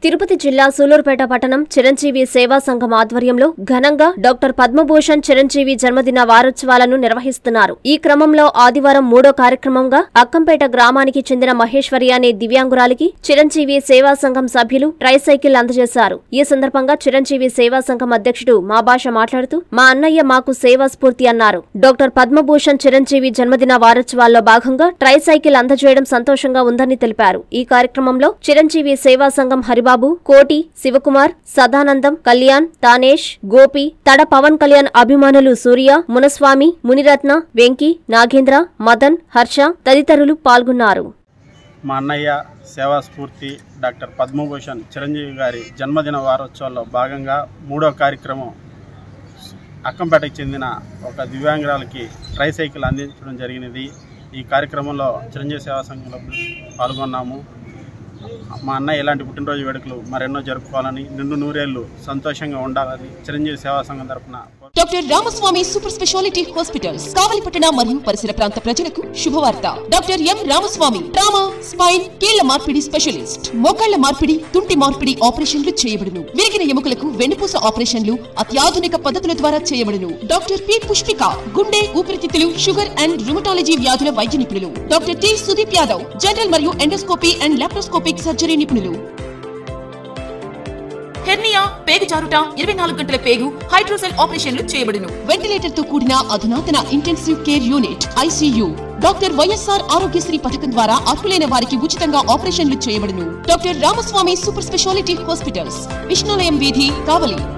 తిరుపతి జిల్లా సూలూరుపేట పట్టణం చిరంజీవి సేవా సంఘం ఆధ్వర్యంలో ఘనంగా డాక్టర్ పద్మభూషణ్ చిరంజీవి జన్మదిన వారోత్సవాలను నిర్వహిస్తున్నారు ఈ క్రమంలో ఆదివారం మూడో కార్యక్రమంగా అక్కంపేట గ్రామానికి చెందిన మహేశ్వరి అనే దివ్యాంగురాలికి చిరంజీవి సేవా సంఘం సభ్యులు ట్రైసైకిల్ అందజేశారు ఈ సందర్భంగా చిరంజీవి సేవా సంఘం అధ్యక్షుడు మా భాష మాట్లాడుతూ మా అన్నయ్య మాకు సేవా స్ఫూర్తి అన్నారు డాక్టర్ పద్మభూషణ్ చిరంజీవి జన్మదిన వారోత్సవాల్లో భాగంగా ట్రైసైకిల్ అందజేయడం సంతోషంగా ఉందని తెలిపారు ఈ కార్యక్రమంలో చిరంజీవి సేవా సంఘం హరిబాబు కోటి శివకుమార్ సదానందం కళ్యాణ్ తానేష్ గోపి తడ పవన్ కళ్యాణ్ అభిమానులు సూర్య మునస్వామి మునిరత్న వెంకీ నాగేంద్ర మదన్ హర్ష తదితరులు పాల్గొన్నారు మా అన్నయ్య సేవా స్ఫూర్తి డాక్టర్ పద్మభూషణ్ చిరంజీవి గారి జన్మదిన వారోత్సవాల్లో భాగంగా మూడో కార్యక్రమం అక్కంపేటకు చెందిన ఒక దివ్యాంగురాలకి ట్రైసైకిల్ అందించడం జరిగినది ఈ కార్యక్రమంలో చిరంజీవి సేవా సంఘంలో పాల్గొన్నాము మా అన్నయ్య ఇలాంటి పుట్టినరోజు వేడుకలు మరెన్నో జరుపుకోవాలని నిండు నూరేళ్లు సంతోషంగా ఉండాలని చిరంజీవి సేవా సంఘం తరపున doctor Ramaswamy super speciality hospitals కావలిపట్టణ మరియు పరిసర ప్రాంత ప్రజలకు శుభవార్త doctor M Ramaswamy trauma spine కీళ్ల మార్పిడి స్పెషలిస్ట్ మోకాళ్ల మార్పిడి తుంటి మార్పిడి ఆపరేషన్లు చేయబడును విరిగిన ఎముకలకు వెన్నుపూస ఆపరేషన్లు అత్యాధునిక పద్ధతుల ద్వారా చేయబడును డాక్టర్ పి పుష్పిక గుండె ఊపిరితిత్తులు షుగర్ అండ్ రుమటాలజీ వ్యాధుల వైద్య నిపుణులు doctor T Sudeep Yadav general మరియు ఎండోస్కోపీ అండ్ లాప్రోస్కోపిక్ సర్జరీ నిపుణులు హెర్నియా పేగు జారుట ఇరవై నాలుగు గంటల పేగు హైడ్రోసెల్ ఆపరేషన్లు చేయబడును వెంటిలేటర్ తో కూడిన అధునాతన intensive care unit ICU doctor YSR Aarogyasri పథకం ద్వారా అర్హులైన వారికి ఉచితంగా ఆపరేషన్లు చేయబడును doctor Ramaswamy super speciality hospitals Vishnulayam వీధి కావలి